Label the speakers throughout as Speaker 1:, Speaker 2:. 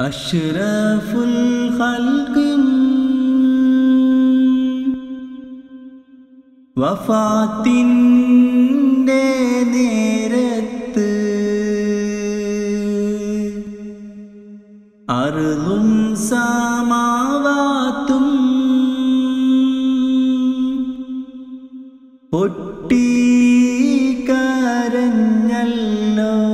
Speaker 1: أشرف الخلق വഫാത്തിൻ്റെ നേരത്ത് അറുതും സമാവാത്തും പൊട്ടിക്കരഞ്ഞല്ലോ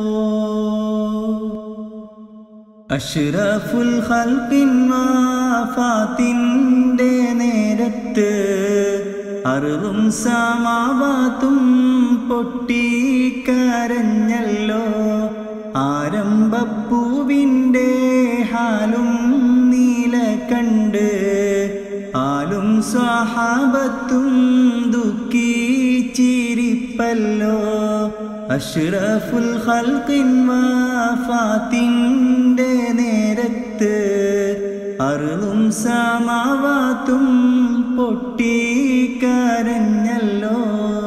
Speaker 1: അഷ്റഫുൽ ഖൽഖിൻ വാഫാത്തിൻ്റെ നേരത്ത് അറുതും സമാവാത്തും പൊട്ടിക്കരഞ്ഞല്ലോ ആരംഭപ്പൂവിൻ്റെ ഹാലും നീല കണ്ട് ആലും സ്വഹാബത്തും ദുഃഖിച്ചിരിപ്പല്ലോ അഷ്റഫുൽ ഖൽഖിൻ വാഫാത്തിൻ്റെ നേരത്ത് അറുതും സമാവാത്തും പൊട്ടിക്കരഞ്ഞല്ലോ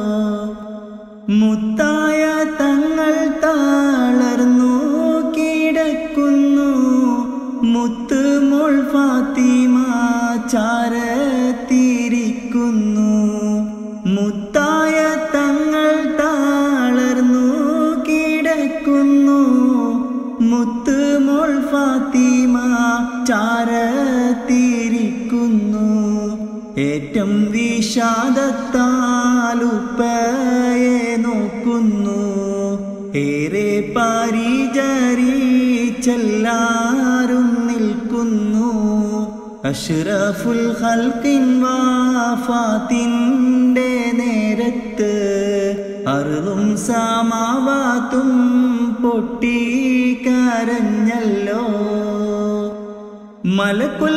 Speaker 1: മുത്തായ തങ്ങൾ താളർന്നു കിടക്കുന്നു മുത്ത് മോൾ ഫാത്തിമ ചാരത്തിരിക്കുന്നു മുത്തായ തങ്ങൾ താളർന്നു കിടക്കുന്നു മുത്ത് മോൾ ഫാത്തിമ ചാരത്തിരിക്കുന്നു ഏറ്റം വിഷാദത്താലുപ്പയെ നോക്കുന്നു ഏറെ പരിചരിച്ചെല്ലാരും നിൽക്കുന്നു അഷ്റഫുൽ ഖൽഖിൻ വാഫാത്തിൻ്റെ നേരത്ത് അറുതും സമാവാത്തും പൊട്ടിക്കരഞ്ഞല്ലോ മലക്കുൽ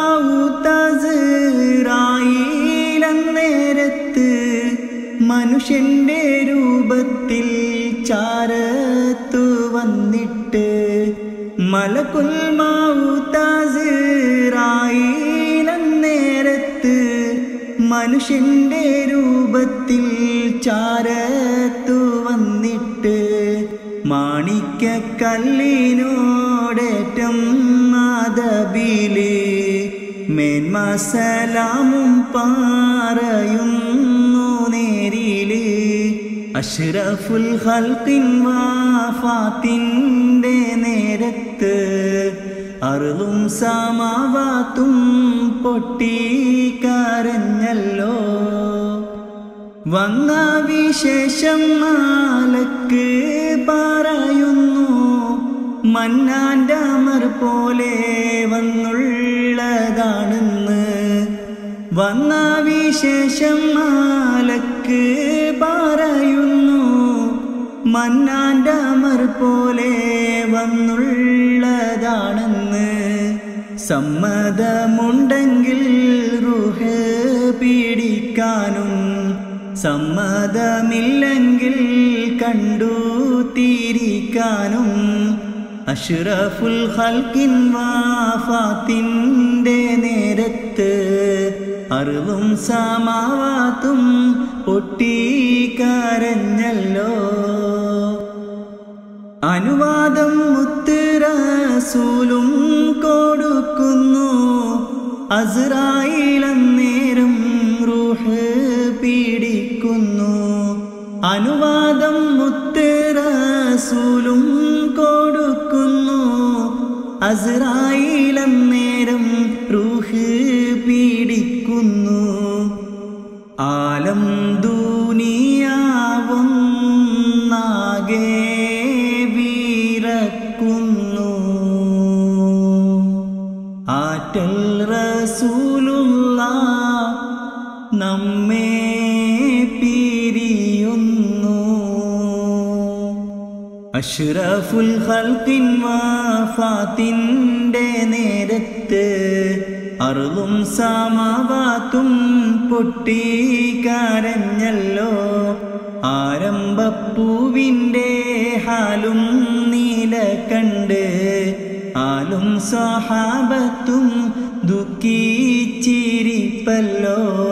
Speaker 1: മാവൂത്തറായിലന്നേരത്ത് മനുഷ്യന്റെ രൂപത്തിൽ ചാരത്തു വന്നിട്ട് മലക്കുൽ മാവൂത്തറായിലന്നേരത്ത് മനുഷ്യന്റെ രൂപത്തിൽ ചാരത്തു വന്നിട്ട് മാണിക്ക കല്ലിനോടേറ്റം മാതബില് മേന്മസലാമും പാറയുന്നു നേരില് അഷ്റഫുൽ ഖൽഖിൻ വാഫാത്തിൻ്റെ നേരത്ത് അറുതും സമാവാത്തും പൊട്ടിക്കരഞ്ഞല്ലോ വന്ന വിശേഷം മാലക്ക് പറയുന്നു മന്നാൻ്റെ അമർ പോലെ വന്നുള്ളതാണെന്ന് വന്ന വിശേഷം മാലക്ക് പറയുന്നു മന്നാൻ്റെ അമർ പോലെ വന്നുള്ളതാണെന്ന് സമ്മതമുണ്ടെങ്കിൽ റുഹ് പീഡിക്കാനും സമ്മതമില്ലെങ്കിൽ കണ്ടു തീരിക്കാനും അഷ്റഫുൽ ഖൽഖിൻ വാഫാത്തിൻ്റെ നേരത്ത് അറിവും സമാവാത്തും പൊട്ടിക്കരഞ്ഞല്ലോ അനുവാദം മുത്തുറസൂലും കൊടുക്കുന്നു അസ്രായിലന്നേരം റൂഹ് പീഡിക്കുന്നു അനുവാദം മുത്തുറസൂലും കൊടുക്കുന്നു അസ്രായിലന്നേരം റൂഹ് പീഡിക്കുന്നു ആലം ദൂനിയാവുന്നാകെ വീരക്കുന്നു ആറ്റൽ റസൂലുള്ള നമ്മെ പിരിയുന്നു അഷ്റഫുൽ ഖൽഖിൻ വാഫാത്തിൻ്റെ നേരത്ത് അറുതും സമാവാത്തും പൊട്ടിക്കരഞ്ഞല്ലോ ആരംഭപ്പൂവിൻ്റെ ഹാലും നീല കണ്ട് ആലും സഹാബത്തും ദുഃഖിച്ചിരിപ്പല്ലോ